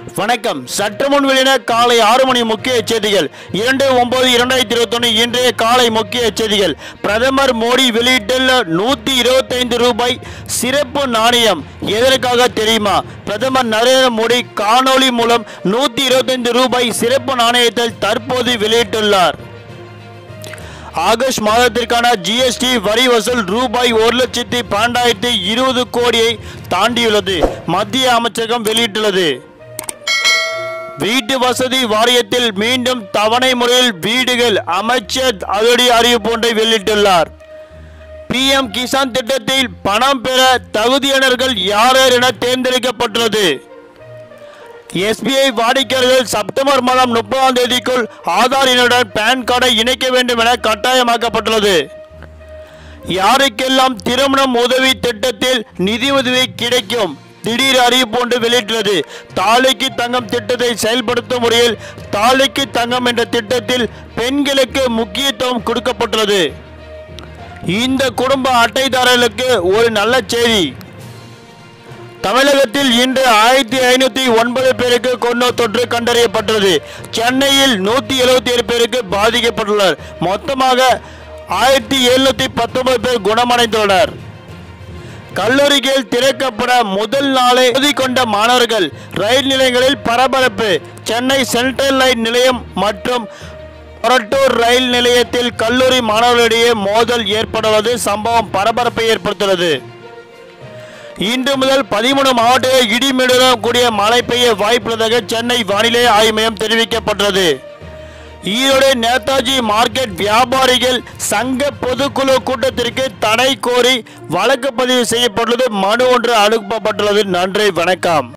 வணக்கம் சற்று முன் வெளியின காலை ஆறு மணி முக்கிய செய்திகள் இரண்டு ஒன்பது இரண்டாயிரத்தி இருபத்தொன்னு இன்றைய காலை முக்கிய செய்திகள் பிரதமர் மோடி வெளியிட்டுள்ள நூற்றி இருபத்தைந்து ரூபாய் சிறப்பு நாணயம் எதற்காக தெரியுமா பிரதமர் நரேந்திர மோடி காணொளி மூலம் நூற்றி இருபத்தைந்து ரூபாய் சிறப்பு நாணயத்தை தற்போது வெளியிட்டுள்ளார் ஆகஸ்ட் மாதத்திற்கான ஜிஎஸ்டி வரி வசூல் ரூபாய் ஒரு லட்சத்தி பன்னெண்டாயிரத்தி இருபது கோடியை தாண்டியுள்ளது மத்திய அமைச்சகம் வெளியிட்டுள்ளது வீட்டு வசதி வாரியத்தில் மீண்டும் தவணை முறையில் வீடுகள் அமைச்சர் அதிரடி அறிவிப்பு ஒன்றை வெளியிட்டுள்ளார் பிஎம் கிசான் திட்டத்தில் பணம் பெற தகுதியினர்கள் யார் யார் என தேர்ந்தெடுக்கப்பட்டுள்ளது எஸ்பிஐ வாடிக்கையாளர்கள் செப்டம்பர் மாதம் முப்பதாம் தேதிக்குள் ஆதார் எண்ணுடன் பேன் கார்டை இணைக்க வேண்டும் என கட்டாயமாக்கப்பட்டுள்ளது யாருக்கெல்லாம் திருமணம் உதவி திட்டத்தில் நிதி உதவி கிடைக்கும் திடீர் அறிவிப்பு ஒன்று வெளியிட்டுள்ளது தாலிக்கு தங்கம் திட்டத்தை செயல்படுத்தும் முறையில் தாலிக்கு தங்கம் என்ற திட்டத்தில் பெண்களுக்கு முக்கியத்துவம் கொடுக்கப்பட்டுள்ளது இந்த குடும்ப அட்டைதாரர்களுக்கு ஒரு நல்ல செய்தி தமிழகத்தில் இன்று ஆயிரத்தி ஐநூத்தி ஒன்பது பேருக்கு கொரோனா தொற்று கண்டறியப்பட்டது சென்னையில் நூத்தி எழுபத்தி ஏழு பேருக்கு பாதிக்கப்பட்டுள்ளனர் மொத்தமாக ஆயிரத்தி எழுநூத்தி பத்தொன்பது பேர் குணமடைந்துள்ளனர் கல்லூரிகள் திறக்கப்பட முதல் நாளே எழுதி கொண்ட மாணவர்கள் ரயில் நிலையங்களில் பரபரப்பு சென்னை சென்ட்ரல் லைன் நிலையம் மற்றும் கொரட்டூர் ரயில் நிலையத்தில் கல்லூரி மாணவர்களிடையே மோதல் ஏற்படுவது சம்பவம் பரபரப்பை ஏற்படுத்தியுள்ளது இன்று முதல் பதிமூணு மாவட்டங்களில் இடிமிடுடன் கூடிய மழை பெய்ய வாய்ப்புள்ளதாக சென்னை வானிலை ஆய்வு மையம் தெரிவிக்கப்பட்டுள்ளது ஈரோடு நேதாஜி மார்க்கெட் வியாபாரிகள் சங்க பொதுக்குழு கூட்டத்திற்கு தடை கோரி வழக்கு பதிவு செய்யப்பட்டுள்ளது மனு ஒன்று அனுப்பப்பட்டுள்ளது நன்றி வணக்கம்